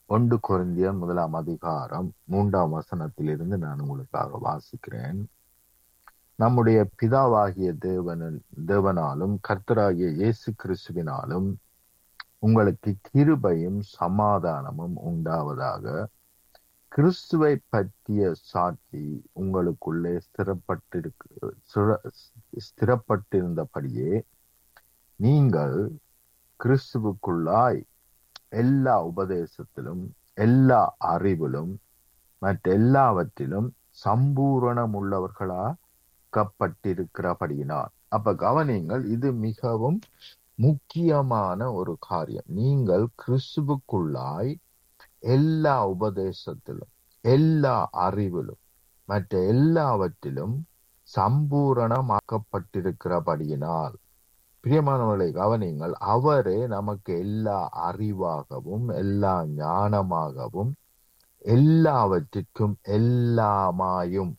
ஒன்று கொரிந்தியர் முதலாம் அதிகாரம் மூன்றாம் வசனத்திலிருந்து நான் உங்களுக்காக வாசிக்கிறேன் நம்முடைய பிதாவாகிய தேவனின் தேவனாலும் கர்த்தராகிய இயேசு கிறிஸ்துவினாலும் உங்களுக்கு கிருபையும் சமாதானமும் உண்டாவதாக கிறிஸ்துவை பற்றிய சாட்சி உங்களுக்குள்ளே ஸ்திரப்பட்டிருக்கு ஸ்திர- ஸ்திரப்பட்டிருந்தபடியே நீங்கள் கிறிஸ்துவுக்குள்ளாய் எல்லா உபதேசத்திலும் எல்லா அறிவிலும் மற்ற எல்லாவற்றிலும் சம்பூரணம் உள்ளவர்களாக்கப்பட்டிருக்கிறபடியினால் அப்ப கவனிங்கள் இது மிகவும் முக்கியமான ஒரு காரியம் நீங்கள் கிறிஸ்துவுக்குள்ளாய் எல்லா உபதேசத்திலும் எல்லா அறிவிலும் மற்ற எல்லாவற்றிலும் சம்பூரணமாக்கப்பட்டிருக்கிறபடியினால் பிரியமானவர்களை கவனிங்கள் அவரே நமக்கு எல்லா அறிவாகவும் எல்லா ஞானமாகவும் எல்லாவற்றிற்கும் எல்லாமாயும்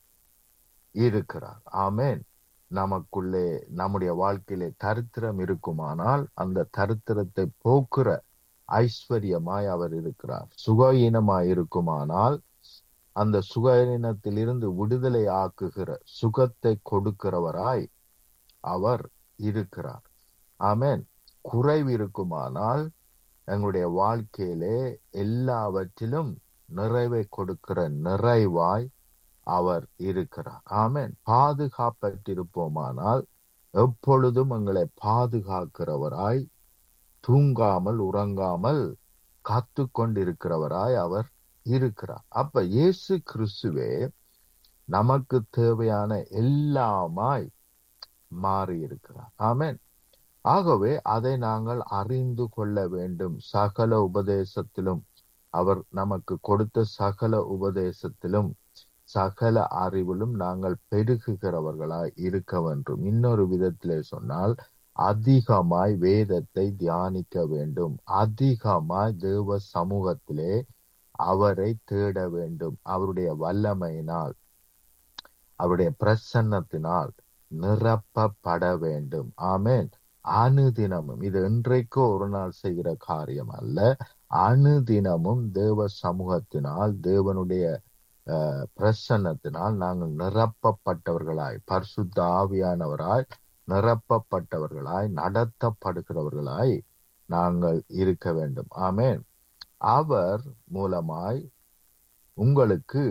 இருக்கிறார் ஆமென் நமக்குள்ளே நம்முடைய வாழ்க்கையிலே தரித்திரம் இருக்குமானால் அந்த தரித்திரத்தை போக்குற ஐஸ்வர்யமாய் அவர் இருக்கிறார் சுகஈனமாய் இருக்குமானால் அந்த சுகஈனத்திலிருந்து விடுதலை ஆக்குகிற சுகத்தை கொடுக்கிறவராய் அவர் இருக்கிறார் ஆமென் குறைவு இருக்குமானால் எங்களுடைய வாழ்க்கையிலே எல்லாவற்றிலும் நிறைவை கொடுக்கிற நிறைவாய் அவர் இருக்கிறார் ஆமென் பாதுகாப்பற்றிருப்போமானால் எப்பொழுதும் எங்களை பாதுகாக்கிறவராய் தூங்காமல் உறங்காமல் காத்து கொண்டிருக்கிறவராய் அவர் இருக்கிறார் அப்ப இயேசு கிறிஸ்துவே நமக்கு தேவையான எல்லாமாய் மாறி இருக்கிறார் ஆமென் ஆகவே அதை நாங்கள் அறிந்து கொள்ள வேண்டும் சகல உபதேசத்திலும் அவர் நமக்கு கொடுத்த சகல உபதேசத்திலும் சகல அறிவிலும் நாங்கள் பெருகுகிறவர்களாய் இருக்க வேண்டும் இன்னொரு விதத்திலே சொன்னால் அதிகமாய் வேதத்தை தியானிக்க வேண்டும் அதிகமாய் தேவ சமூகத்திலே அவரை தேட வேண்டும் அவருடைய வல்லமையினால் அவருடைய பிரசன்னத்தினால் நிரப்பப்பட வேண்டும் ஆமென் அனுதினமும் இது இன்றைக்கு ஒரு நாள் செய்கிற காரியம் அல்ல அனுதினமும் தேவ சமூகத்தினால் தேவனுடைய அஹ், பிரசன்னத்தினால் நாங்கள் நிரப்பப்பட்டவர்களாய் பரிசுத்த ஆவியானவராய் நிரப்பப்பட்டவர்களாய் நடத்தப்படுகிறவர்களாய் நாங்கள் இருக்க வேண்டும் ஆமென் அவர் மூலமாய் உங்களுக்கு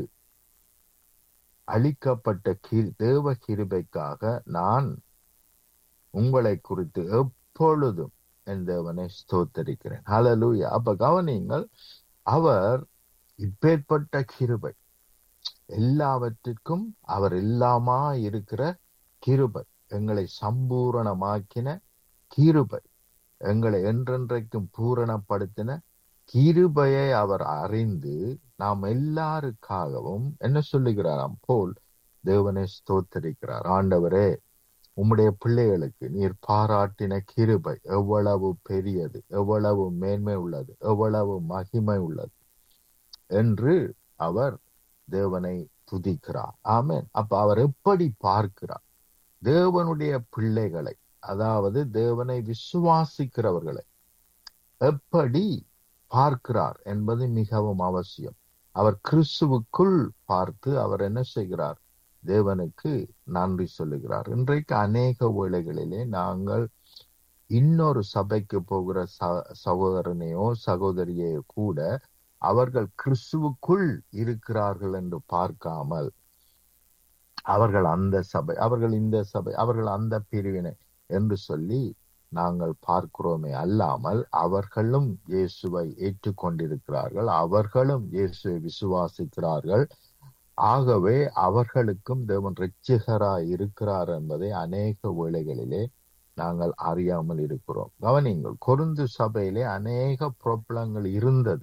அளிக்கப்பட்ட கீழ் தேவ கிருபைக்காக நான் உங்களை குறித்து எப்பொழுதும் என் தேவனை ஸ்தோத்தரிக்கிறேன் ஹalleluya அப்ப கவனியுங்கள் அவர் இப்பேற்பட்ட கிருபை எல்லாவற்றிற்கும் அவர் எல்லாமா இருக்கிற கிருபை எங்களை சம்பூரணமாக்கின கிருபை எங்களை என்றென்றைக்கும் பூரணப்படுத்தின கிருபையை அவர் அறிந்து நாம் எல்லாருக்காகவும் என்ன சொல்லுகிறாராம் போல் தேவனை ஸ்தோத்தரிக்கிறார் ஆண்டவரே உம்முடைய பிள்ளைகளுக்கு நீர் பாராட்டின கிருபை எவ்வளவு பெரியது எவ்வளவு மேன்மை உள்ளது எவ்வளவு மகிமை உள்ளது என்று அவர் தேவனை துதிக்கிறார் ஆமென் அப்ப அவர் எப்படி பார்க்கிறார் தேவனுடைய பிள்ளைகளை அதாவது தேவனை விசுவாசிக்கிறவர்களை எப்படி பார்க்கிறார் என்பது மிகவும் அவசியம் அவர் கிறிஸ்துவுக்குள் பார்த்து அவர் என்ன செய்கிறார் தேவனுக்கு நன்றி சொல்லுகிறார் இன்றைக்கு அநேக வேளைகளிலே நாங்கள் இன்னொரு சபைக்கு போகிற ச- சகோதரனையோ சகோதரியையோ கூட அவர்கள் கிறிஸ்துவுக்குள் இருக்கிறார்கள் என்று பார்க்காமல் அவர்கள் அந்த சபை அவர்கள் இந்த சபை அவர்கள் அந்த பிரிவினை என்று சொல்லி நாங்கள் பார்க்கிறோமே அல்லாமல் அவர்களும் இயேசுவை ஏற்றுக்கொண்டிருக்கிறார்கள் அவர்களும் இயேசுவை விசுவாசிக்கிறார்கள் ஆகவே அவர்களுக்கும் தேவன் இரட்சகராய் இருக்கிறார் என்பதை அநேக வேளைகளிலே நாங்கள் அறியாமல் இருக்கிறோம் கவனிங்கள் கொருந்து சபையிலே அநேக பிரபலங்கள் இருந்தது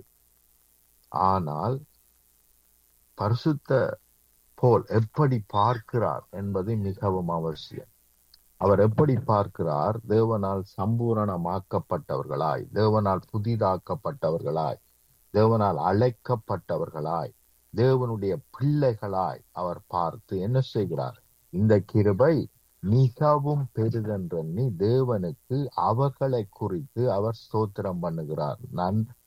ஆனால் பரிசுத்த போல் எப்படி பார்க்கிறார் என்பது மிகவும் அவசியம் அவர் எப்படி பார்க்கிறார் தேவனால் சம்பூரணமாக்கப்பட்டவர்களாய் தேவனால் புதிதாக்கப்பட்டவர்களாய் தேவனால் அழைக்கப்பட்டவர்களாய் தேவனுடைய பிள்ளைகளாய் அவர் பார்த்து என்ன செய்கிறார் இந்த கிருபை மிகவும் பெரிதென்றெண்ணி தேவனுக்கு அவர்களை குறித்து அவர் ஸ்தோத்திரம் பண்ணுகிறார் நன்